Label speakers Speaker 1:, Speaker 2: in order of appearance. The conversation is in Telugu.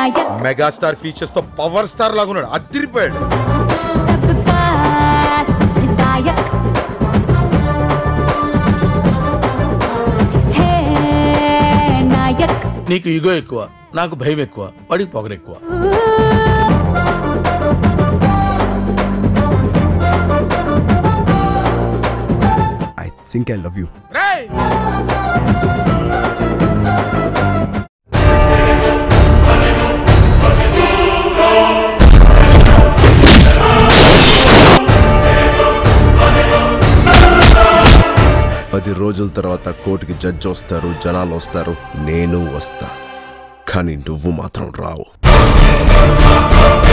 Speaker 1: नायक
Speaker 2: మెగాస్టార్ ఫీచర్స్ తో పవర్ స్టార్ లాగున్నాడు అదిరిపోయాడు
Speaker 1: सबका विधायक है नायक
Speaker 3: నీకు ఇగో ఎక్కువ నాకు భయం ఎక్కువ వాడికి పొగరు ఎక్కువ
Speaker 4: I think I love you
Speaker 2: రేయ్!
Speaker 5: పది రోజుల తర్వాత కోర్టుకి జడ్జి వస్తారు జనాలు వస్తారు నేను వస్తా కానీ నువ్వు మాత్రం రావు